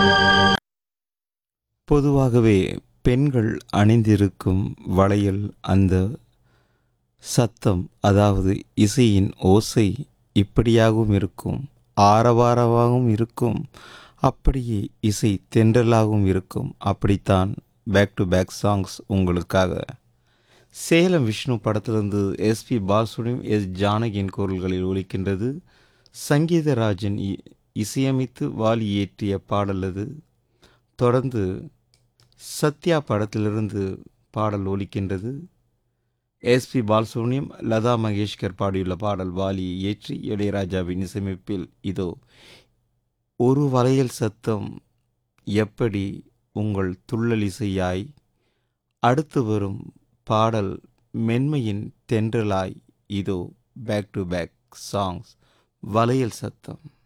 பொதுவாகவே பெண்கள் அணிந்திருக்கும் வளையல் அந்த சத்தம் அதாவது இசையின் ஓசை இப்படியாகவும் இருக்கும் ஆரவாரமாகவும் இருக்கும் அப்படியே இசை தென்றலாகவும் இருக்கும் அப்படித்தான் பேக் டு பேக் சாங்ஸ் உங்களுக்காக சேலம் விஷ்ணு படத்திலிருந்து எஸ்பி பாலசுப்ரமணியம் எஸ் ஜானகியின் குரல்களில் ஒலிக்கின்றது சங்கீதராஜன் இ- இசையமைத்து வாலி இயற்றிய பாடல் அது தொடர்ந்து சத்யா படத்திலிருந்து பாடல் ஒலிக்கின்றது எஸ்பி பாலசுப்ரமணியம் லதா மங்கேஷ்கர் பாடியுள்ள பாடல் வாலி இயற்றி இளையராஜாவின் இசையமைப்பில் இதோ ஒரு வளையல் சத்தம் எப்படி உங்கள் துள்ளல் இசையாய் அடுத்து வரும் பாடல் மென்மையின் தென்றலாய் இதோ பேக் டு பேக் சாங்ஸ் வளையல் சத்தம்